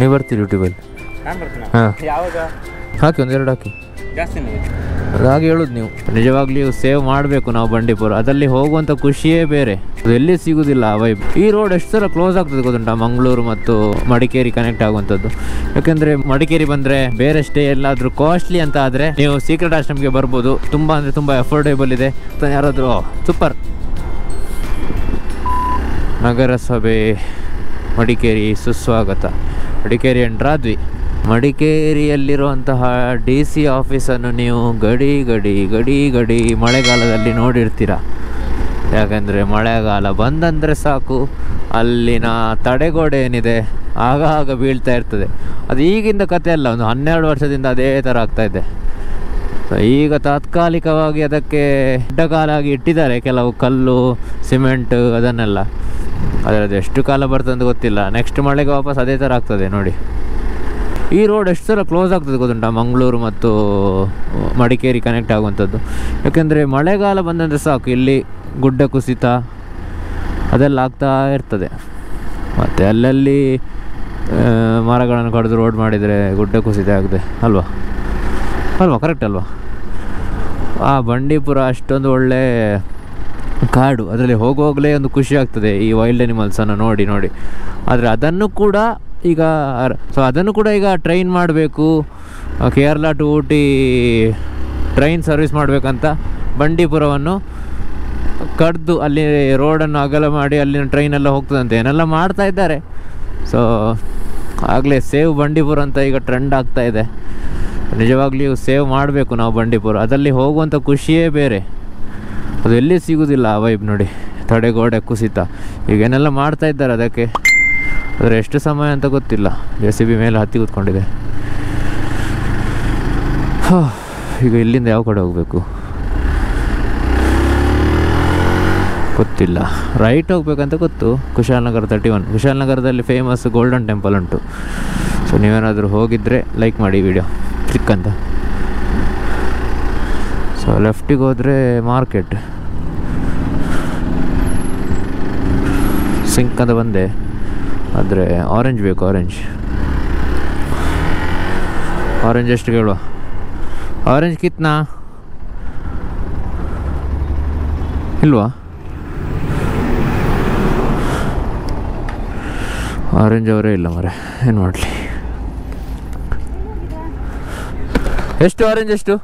ನೀವು ಬರ್ತೀರಿ ಯೂಟ್ಯೂಬಲ್ಲಿ ನಾನು ಬರ್ತೀನಿ ಹಾಂ ಯಾವಾಗ ಹಾಕಿ ಒಂದೆರಡು ಹಾಕಿ ಜಾಸ್ತಿ ಅದು ಹಾಗೆ ಹೇಳೋದು ನೀವು ನಿಜವಾಗ್ಲೂ ಸೇವ್ ಮಾಡಬೇಕು ನಾವು ಬಂಡೀಪುರ ಅದಲ್ಲಿ ಹೋಗುವಂಥ ಖುಷಿಯೇ ಬೇರೆ ಅದು ಎಲ್ಲಿ ಸಿಗುವುದಿಲ್ಲ ಆ ವೈಬ್ ಈ ರೋಡ್ ಎಷ್ಟು ಸಲ ಕ್ಲೋಸ್ ಆಗ್ತದೆ ಗೊತ್ತುಂಟಾ ಮಂಗಳೂರು ಮತ್ತು ಮಡಿಕೇರಿ ಕನೆಕ್ಟ್ ಆಗುವಂಥದ್ದು ಯಾಕೆಂದರೆ ಮಡಿಕೇರಿ ಬಂದರೆ ಬೇರೆ ಸ್ಟೇ ಎಲ್ಲಾದರೂ ಕಾಸ್ಟ್ಲಿ ಅಂತ ಆದರೆ ನೀವು ಸೀಕ್ರೆಟ್ ಆಶ್ರಮ್ಗೆ ಬರ್ಬೋದು ತುಂಬ ಅಂದರೆ ತುಂಬ ಅಫೋರ್ಡೇಬಲ್ ಇದೆ ಅಂತ ಯಾರಾದರೂ ಸೂಪರ್ ನಗರಸಭೆ ಮಡಿಕೇರಿ ಸುಸ್ವಾಗತ ಮಡಿಕೇರಿ ಎಂಟ್ರಾದ್ವಿ ಮಡಿಕೇರಿಯಲ್ಲಿರುವಂತಹ ಡಿ ಸಿ ಆಫೀಸನ್ನು ನೀವು ಗಡಿ ಗಡಿ ಗಡಿ ಗಡಿ ಮಳೆಗಾಲದಲ್ಲಿ ನೋಡಿರ್ತೀರ ಯಾಕಂದರೆ ಮಳೆಗಾಲ ಬಂದಂದರೆ ಸಾಕು ಅಲ್ಲಿನ ತಡೆಗೋಡೆ ಏನಿದೆ ಆಗಾಗ ಬೀಳ್ತಾ ಇರ್ತದೆ ಅದು ಈಗಿಂದ ಕತೆ ಅಲ್ಲ ಒಂದು ಹನ್ನೆರಡು ವರ್ಷದಿಂದ ಅದೇ ಥರ ಆಗ್ತಾ ಇದೆ ಸೊ ಈಗ ತಾತ್ಕಾಲಿಕವಾಗಿ ಅದಕ್ಕೆ ಅಡ್ಡಗಾಲಾಗಿ ಇಟ್ಟಿದ್ದಾರೆ ಕೆಲವು ಕಲ್ಲು ಸಿಮೆಂಟ್ ಅದನ್ನೆಲ್ಲ ಆದರೆ ಅದು ಎಷ್ಟು ಕಾಲ ಬರ್ತದೆ ಅಂತ ಗೊತ್ತಿಲ್ಲ ನೆಕ್ಸ್ಟ್ ಮಳೆಗೆ ವಾಪಸ್ ಅದೇ ಥರ ಆಗ್ತದೆ ನೋಡಿ ಈ ರೋಡ್ ಎಷ್ಟು ಸಲ ಕ್ಲೋಸ್ ಆಗ್ತದೆ ಗೊತ್ತುಂಟಾ ಮಂಗಳೂರು ಮತ್ತು ಮಡಿಕೇರಿ ಕನೆಕ್ಟ್ ಆಗುವಂಥದ್ದು ಯಾಕೆಂದರೆ ಮಳೆಗಾಲ ಬಂದಂದರೆ ಸಾಕು ಇಲ್ಲಿ ಗುಡ್ಡ ಕುಸಿತ ಅದೆಲ್ಲ ಆಗ್ತಾ ಇರ್ತದೆ ಮತ್ತು ಅಲ್ಲಲ್ಲಿ ಆ, ಮರಗಳನ್ನು ಕಡಿದು ರೋಡ್ ಮಾಡಿದರೆ ಗುಡ್ಡ ಕುಸಿತ ಆಗಿದೆ ಅಲ್ವಾ ಅಲ್ವಾ ಕರೆಕ್ಟ್ ಅಲ್ವಾ ಆ ಬಂಡೀಪುರ ಅಷ್ಟೊಂದು ಒಳ್ಳೆ ಕಾಡು ಅದರಲ್ಲಿ ಹೋಗುವಾಗಲೇ ಒಂದು ಖುಷಿ ಆಗ್ತದೆ ಈ ವೈಲ್ಡ್ ಅನಿಮಲ್ಸನ್ನು ನೋಡಿ ನೋಡಿ ಆದರೆ ಅದನ್ನು ಕೂಡ ಈಗ ಸೊ ಅದನ್ನು ಕೂಡ ಈಗ ಟ್ರೈನ್ ಮಾಡಬೇಕು Kerala to Ooty train service ಮಾಡಬೇಕಂತ ಬಂಡೀಪುರವನ್ನು ಕಡ್ದು ಅಲ್ಲಿ ರೋಡನ್ನು ಅಗಲ ಮಾಡಿ ಅಲ್ಲಿನ ಟ್ರೈನ್ ಎಲ್ಲ ಹೋಗ್ತದಂತೆ ಏನೆಲ್ಲ ಮಾಡ್ತಾ ಇದ್ದಾರೆ ಸೊ ಆಗಲೇ ಸೇವ್ ಬಂಡೀಪುರ ಅಂತ ಈಗ ಟ್ರೆಂಡ್ ಆಗ್ತಾ ಇದೆ ನಿಜವಾಗ್ಲೂ ಸೇವ್ ಮಾಡಬೇಕು ನಾವು ಬಂಡೀಪುರ ಅದಲ್ಲಿ ಹೋಗುವಂಥ ಖುಷಿಯೇ ಬೇರೆ ಅದು ಎಲ್ಲಿ ಸಿಗುವುದಿಲ್ಲ ಆ ವೈಬ್ ನೋಡಿ ತಡೆಗೋಡೆ ಕುಸಿತ ಈಗ ಏನೆಲ್ಲ ಮಾಡ್ತಾ ಇದ್ದಾರೆ ಅದಕ್ಕೆ ಆದರೆ ಎಷ್ಟು ಸಮಯ ಅಂತ ಗೊತ್ತಿಲ್ಲ ಜೆ ಸಿ ಬಿ ಮೇಲೆ ಹತ್ತಿ ಕೂತ್ಕೊಂಡಿದೆ ಹಾ, ಈಗ ಇಲ್ಲಿಂದ ಯಾವ ಕಡೆ ಹೋಗಬೇಕು ಗೊತ್ತಿಲ್ಲ ರೈಟ್ ಹೋಗ್ಬೇಕಂತ ಗೊತ್ತು ಕುಶಾಲನಗರ ತರ್ಟಿ ಒನ್ ಕುಶಾಲನಗರದಲ್ಲಿ ಫೇಮಸ್ ಗೋಲ್ಡನ್ ಟೆಂಪಲ್ ಉಂಟು ಸೊ ನೀವೇನಾದರೂ ಹೋಗಿದ್ದರೆ ಲೈಕ್ ಮಾಡಿ ವಿಡಿಯೋ ಚಿಕ್ಕಂತ ಸೊ ಲೆಫ್ಟಿಗೆ ಹೋದರೆ ಮಾರ್ಕೆಟ್ ಸಿಂಕ್ ಅಂತ ಬಂದೆ ಆದರೆ ಆರೆಂಜ್ ಬೇಕು ಆರೆಂಜ್ ಆರೆಂಜ್ ಎಷ್ಟು ಕೇಳುವ ಆರೆಂಜ್ ಕಿತ್ನಾ ಇಲ್ವಾ ಆರೆಂಜ್ ಅವರೇ ಇಲ್ಲ ಮರೆ ಏನು ಮಾಡಲಿ ಎಷ್ಟು ಆರೆಂಜ್ ಎಷ್ಟು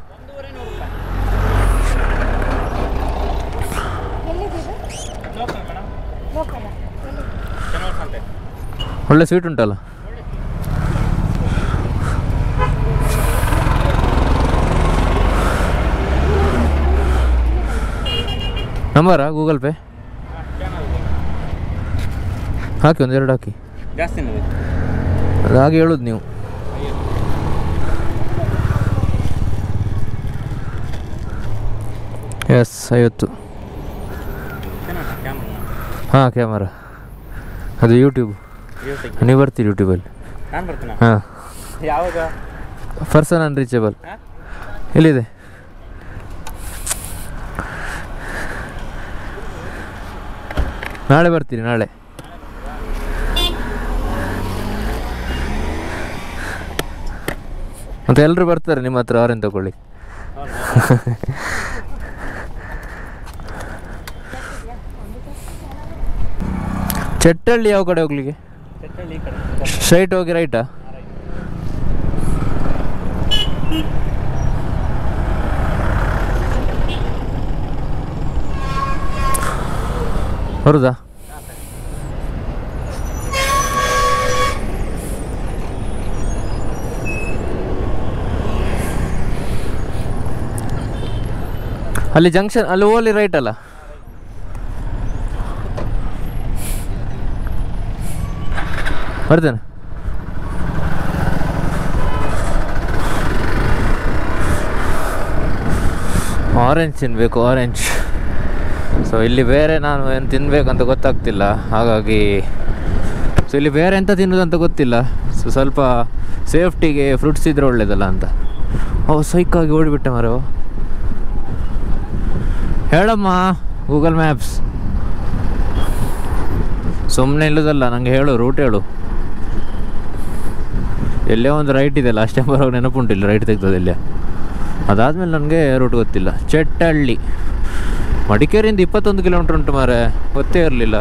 ಒಳ್ಳೆ ಸ್ವೀಟ್ ಉಂಟಲ್ಲ ನಂಬರಾ ಗೂಗಲ್ ಪೇ ಹಾಕಿ ಒಂದೆರಡು ಹಾಕಿ ಜಾಸ್ತಿ ಅದು ಹಾಗೆ ಹೇಳೋದು ನೀವು ಎಸ್ ಐವತ್ತು ಹಾಂ ಕ್ಯಾಮರಾ ಅದು ಯೂಟ್ಯೂಬ್ ನೀವು ಬರ್ತೀರಿ ಯೂಟ್ಯೂಬಲ್ಲಿ ನಾನು ಬರ್ತೀನಿ ಹಾಂ ಯಾವಾಗ ಪರ್ಸನ್ ಅನ್ರೀಚಬಲ್ ಹಾಂ ಎಲ್ಲಿದೆ ನಾಳೆ ಬರ್ತೀನಿ ನಾಳೆ ಮತ್ತೆ ಎಲ್ಲರೂ ಬರ್ತಾರೆ ನಿಮ್ಮ ಹತ್ರ ಆರೆಂಜ್ ತಗೊಳ್ಳಿ ಚಟ್ಟಳ್ಳಿ ಯಾವ ಕಡೆ ಹೋಗ್ಲಿಕ್ಕೆ ಚಟ್ಟಳ್ಳಿ ಈ ಕಡೆ ಸ್ಟ್ರೈಟ್ ಹೋಗಿ ರೈಟಾ ಬರುದಾ ಅಲ್ಲಿ ಜಂಕ್ಷನ್ ಅಲ್ಲಿ ಓಲಿ ರೈಟ್ ಅಲ್ಲ ಬರ್ತೇನೆ ಆರೆಂಜ್ ತಿನ್ನಬೇಕು ಆರೆಂಜ್ ಸೊ ಇಲ್ಲಿ ಬೇರೆ ನಾನು ಏನು ತಿನ್ನಬೇಕಂತ ಗೊತ್ತಾಗ್ತಿಲ್ಲ ಹಾಗಾಗಿ ಸೊ ಇಲ್ಲಿ ಬೇರೆ ಎಂತ ತಿನ್ನೋದಂತ ಗೊತ್ತಿಲ್ಲ ಸೊ ಸ್ವಲ್ಪ ಸೇಫ್ಟಿಗೆ ಫ್ರೂಟ್ಸ್ ಇದ್ರೆ ಒಳ್ಳೇದಲ್ಲ ಅಂತ ಓ ಸೈಕಾಗಿ ಓಡಿಬಿಟ್ಟೆ ಮರ ಹೇಳಮ್ಮ ಗೂಗಲ್ ಮ್ಯಾಪ್ಸ್ ಸುಮ್ಮನೆ ಇಲ್ಲದಲ್ಲ ನನಗೆ ಹೇಳು ರೂಟ್ ಹೇಳು ಎಲ್ಲೇ ಒಂದು ರೈಟ್ ಇದೆ ಲಾಸ್ಟ್ ಟೈಮ್ ಬರೋವಾಗ ನೆನಪುಂಟಿಲ್ಲ ರೈಟ್ ತೆಗ್ದದ್ದು ಇಲ್ಲೇ ಅದಾದಮೇಲೆ ನನಗೆ ರೂಟ್ ಗೊತ್ತಿಲ್ಲ ಚೆಟ್ಟಳ್ಳಿ ಮಡಿಕೇರಿಯಿಂದ ಇಪ್ಪತ್ತೊಂದು ಕಿಲೋಮೀಟ್ರ್ ಉಂಟು ಮಾರೆ ಗೊತ್ತೇ ಇರಲಿಲ್ಲ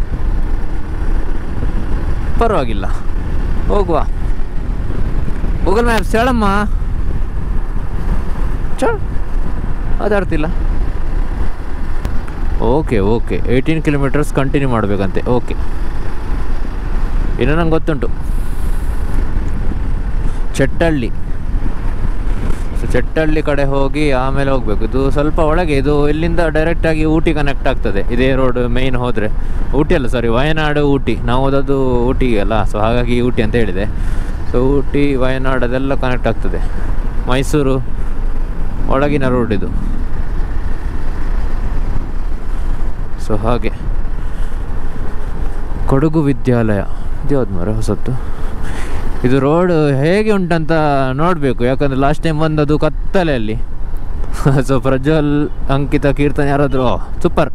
ಪರವಾಗಿಲ್ಲ ಹೋಗುವ ಗೂಗಲ್ ಮ್ಯಾಪ್ಸ್ ಹೇಳಮ್ಮ ಚ ಅದಾಡ್ತಿಲ್ಲ okay okay eighteen kilometres continue ಮಾಡಬೇಕಂತೆ ಓಕೆ ಇನ್ನು ನಂಗೆ ಗೊತ್ತುಂಟು ಚೆಟ್ಟಳ್ಳಿ ಸೊ ಚೆಟ್ಟಳ್ಳಿ ಕಡೆ ಹೋಗಿ ಆಮೇಲೆ ಹೋಗಬೇಕು ಇದು ಸ್ವಲ್ಪ ಒಳಗೆ ಇದು ಇಲ್ಲಿಂದ ಡೈರೆಕ್ಟಾಗಿ ಊಟಿ ಕನೆಕ್ಟ್ ಆಗ್ತದೆ ಇದೇ ರೋಡ್ ಮೇಯ್ನ್ ಹೋದರೆ ಊಟಿ ಅಲ್ಲ ಸಾರಿ ವಯನಾಡು ಊಟಿ ನಾವು ಓದೋದು ಊಟಿಗೆ ಅಲ್ಲ ಸೊ ಹಾಗಾಗಿ ಊಟಿ ಅಂತ ಹೇಳಿದೆ ಸೊ ಊಟಿ ವಯನಾಡು ಅದೆಲ್ಲ ಕನೆಕ್ಟ್ ಆಗ್ತದೆ ಮೈಸೂರು ಒಳಗಿನ ರೋಡ್ ಇದು ಸೊ ಹಾಗೆ ಕೊಡಗು ವಿದ್ಯಾಲಯ ಇದು ಯಾವ್ದು ಮರ ಹೊಸತ್ತು ಇದು ರೋಡ್ ಹೇಗೆ ಉಂಟಂತ ನೋಡಬೇಕು ಯಾಕಂದರೆ ಲಾಸ್ಟ್ ಟೈಮ್ ಬಂದದ್ದು ಕತ್ತಲೆಯಲ್ಲಿ ಸೊ ಪ್ರಜ್ವಲ್ ಅಂಕಿತ ಕೀರ್ತನ್ ಯಾರಾದರೂ ಸೂಪರ್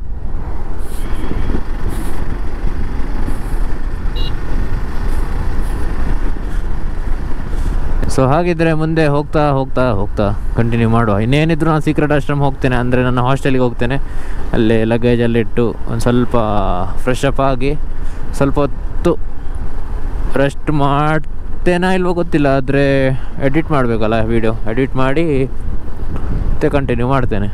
ಸೊ ಹಾಗಿದ್ರೆ ಮುಂದೆ ಹೋಗ್ತಾ ಹೋಗ್ತಾ ಹೋಗ್ತಾ ಕಂಟಿನ್ಯೂ ಮಾಡುವ ಇನ್ನೇನಿದ್ರು ನಾನು ಸೀಕ್ರೆಟ್ ಆಶ್ರಮ್ ಹೋಗ್ತೇನೆ ಅಂದರೆ ನನ್ನ ಹಾಸ್ಟೆಲಿಗೆ ಹೋಗ್ತೇನೆ ಅಲ್ಲೇ ಲಗೇಜಲ್ಲಿಟ್ಟು ಒಂದು ಸ್ವಲ್ಪ ಫ್ರೆಶ್ ಅಪ್ ಆಗಿ ಸ್ವಲ್ಪ ಹೊತ್ತು ರೆಸ್ಟ್ ಮಾಡ್ತೇನಾ ಇಲ್ವೋ ಗೊತ್ತಿಲ್ಲ ಆದರೆ ಎಡಿಟ್ ಮಾಡಬೇಕಲ್ಲ ವೀಡಿಯೋ ಎಡಿಟ್ ಮಾಡಿ ಮತ್ತೆ ಕಂಟಿನ್ಯೂ ಮಾಡ್ತೇನೆ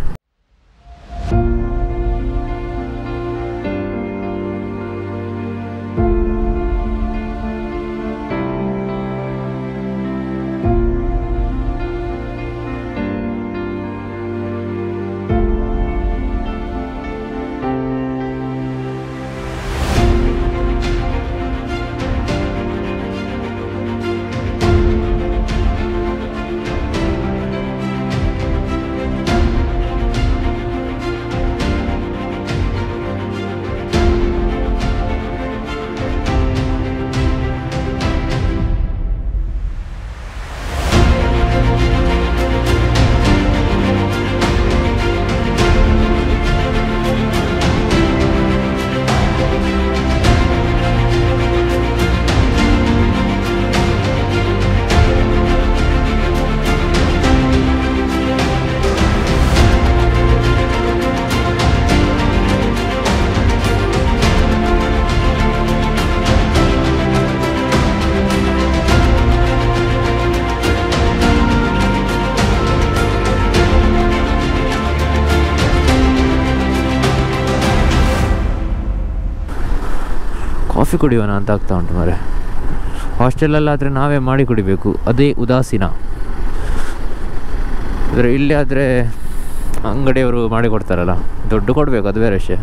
ಕಾಫಿ ಕುಡಿಯೋಣ ಅಂತ ಆಗ್ತಾ ಉಂಟು ಮರೆ ಹಾಸ್ಟೆಲಲ್ಲಾದರೆ ನಾವೇ ಮಾಡಿ ಕುಡಿಬೇಕು ಅದೇ ಉದಾಸೀನ ಅಂದರೆ ಇಲ್ಲಿ ಆದರೆ ಅಂಗಡಿಯವರು ಮಾಡಿ ಕೊಡ್ತಾರಲ್ಲ ದುಡ್ಡು ಕೊಡಬೇಕು ಅದು ಬೇರೆ ವಿಷಯ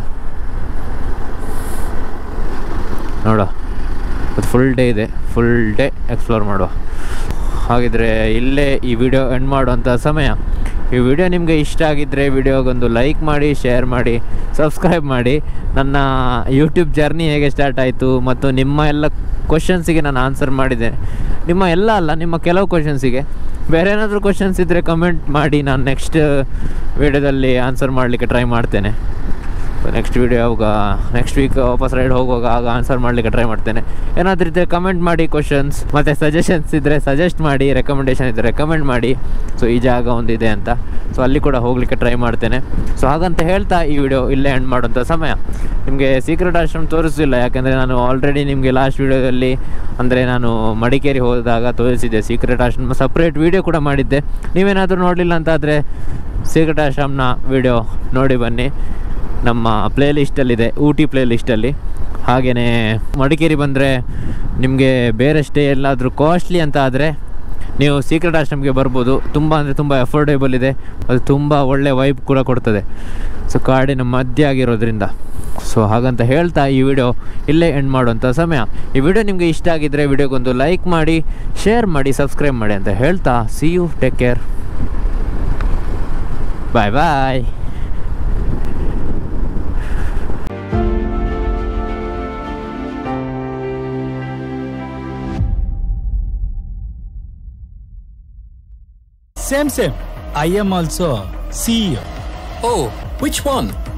ನೋಡ ಅದು ಫುಲ್ ಡೇ ಇದೆ ಫುಲ್ ಡೇ ಎಕ್ಸ್ಪ್ಲೋರ್ ಮಾಡುವ ಹಾಗಿದ್ರೆ ಇಲ್ಲೇ ಈ ವಿಡಿಯೋ ಎಂಡ್ ಮಾಡುವಂಥ ಸಮಯ ಈ ವಿಡಿಯೋ ನಿಮಗೆ ಇಷ್ಟ ಆಗಿದ್ದರೆ ವಿಡಿಯೋಗೊಂದು ಲೈಕ್ ಮಾಡಿ ಶೇರ್ ಮಾಡಿ ಸಬ್ಸ್ಕ್ರೈಬ್ ಮಾಡಿ ನನ್ನ ಯೂಟ್ಯೂಬ್ ಜರ್ನಿ ಹೇಗೆ ಸ್ಟಾರ್ಟ್ ಆಯಿತು ಮತ್ತು ನಿಮ್ಮ ಎಲ್ಲ ಕ್ವಶನ್ಸಿಗೆ ನಾನು ಆನ್ಸರ್ ಮಾಡಿದ್ದೇನೆ ನಿಮ್ಮ ಎಲ್ಲ ಅಲ್ಲ ನಿಮ್ಮ ಕೆಲವು ಕ್ವಶನ್ಸಿಗೆ ಬೇರೆ ಏನಾದರೂ ಕ್ವಶನ್ಸ್ ಇದ್ದರೆ ಕಮೆಂಟ್ ಮಾಡಿ ನಾನು ನೆಕ್ಸ್ಟ್ ವಿಡಿಯೋದಲ್ಲಿ ಆನ್ಸರ್ ಮಾಡಲಿಕ್ಕೆ ಟ್ರೈ ಮಾಡ್ತೇನೆ ನೆಕ್ಸ್ಟ್ ವೀಡಿಯೋ ಯಾವಾಗ ನೆಕ್ಸ್ಟ್ ವೀಕ್ ವಾಪಸ್ ರೈಡ್ ಹೋಗುವಾಗ ಆಗ ಆನ್ಸರ್ ಮಾಡಲಿಕ್ಕೆ ಟ್ರೈ ಮಾಡ್ತೇನೆ ಏನಾದರೂ ಇದ್ದರೆ ಕಮೆಂಟ್ ಮಾಡಿ ಕ್ವಶನ್ಸ್ ಮತ್ತು ಸಜೆಷನ್ಸ್ ಇದ್ದರೆ ಸಜೆಸ್ಟ್ ಮಾಡಿ ರೆಕಮೆಂಡೇಷನ್ ಇದ್ದರೆ ರೆಕಮೆಂಡ್ ಮಾಡಿ ಸೊ ಈ ಜಾಗ ಒಂದಿದೆ ಅಂತ ಸೊ ಅಲ್ಲಿ ಕೂಡ ಹೋಗಲಿಕ್ಕೆ ಟ್ರೈ ಮಾಡ್ತೇನೆ ಸೊ ಹಾಗಂತ ಹೇಳ್ತಾ ಈ ವಿಡಿಯೋ ಇಲ್ಲೇ ಎಂಡ್ ಮಾಡುವಂಥ ಸಮಯ ನಿಮಗೆ ಸೀಕ್ರೆಟ್ ಆಶ್ರಮ್ ತೋರಿಸಿಲ್ಲ ಯಾಕೆಂದರೆ ನಾನು ಆಲ್ರೆಡಿ ನಿಮಗೆ ಲಾಸ್ಟ್ ವೀಡಿಯೋದಲ್ಲಿ ಅಂದರೆ ನಾನು ಮಡಿಕೇರಿ ಹೋದಾಗ ತೋರಿಸಿದ್ದೆ ಸೀಕ್ರೆಟ್ ಆಶ್ರಮ್ ಸಪ್ರೇಟ್ ವೀಡಿಯೋ ಕೂಡ ಮಾಡಿದ್ದೆ ನೀವೇನಾದರೂ ನೋಡಲಿಲ್ಲ ಅಂತಾದರೆ ಸೀಕ್ರೆಟ್ ಆಶ್ರಮ್ನ ವೀಡಿಯೋ ನೋಡಿ ಬನ್ನಿ ನಮ್ಮ ಪ್ಲೇ ಲಿಸ್ಟಲ್ಲಿದೆ ಊಟಿ ಪ್ಲೇ ಲಿಸ್ಟಲ್ಲಿ ಹಾಗೆಯೇ ಮಡಿಕೇರಿ ಬಂದರೆ ನಿಮಗೆ ಬೇರೆ ಸ್ಟೇ ಎಲ್ಲಾದರೂ ಕಾಸ್ಟ್ಲಿ ಅಂತ ಆದರೆ ನೀವು ಸೀಕ್ರೆಟ್ ಆಶ್ರಮ್ಗೆ ಬರ್ಬೋದು ತುಂಬ ಅಂದರೆ ತುಂಬ ಅಫೋರ್ಡೇಬಲ್ ಇದೆ ಅದು ತುಂಬ ಒಳ್ಳೆ ವೈಬ್ ಕೂಡ ಕೊಡ್ತದೆ ಸೊ ಕಾಡಿನ ಮಧ್ಯೆ ಆಗಿರೋದ್ರಿಂದ ಸೊ ಹಾಗಂತ ಹೇಳ್ತಾ ಈ ವಿಡಿಯೋ ಇಲ್ಲೇ ಎಂಡ್ ಮಾಡುವಂಥ ಸಮಯ ಈ ವಿಡಿಯೋ ನಿಮಗೆ ಇಷ್ಟ ಆಗಿದ್ದರೆ ವಿಡಿಯೋಗೊಂದು ಲೈಕ್ ಮಾಡಿ ಶೇರ್ ಮಾಡಿ ಸಬ್ಸ್ಕ್ರೈಬ್ ಮಾಡಿ ಅಂತ ಹೇಳ್ತಾ see you take care bye bye Same, same. I am also CEO. Oh, which one?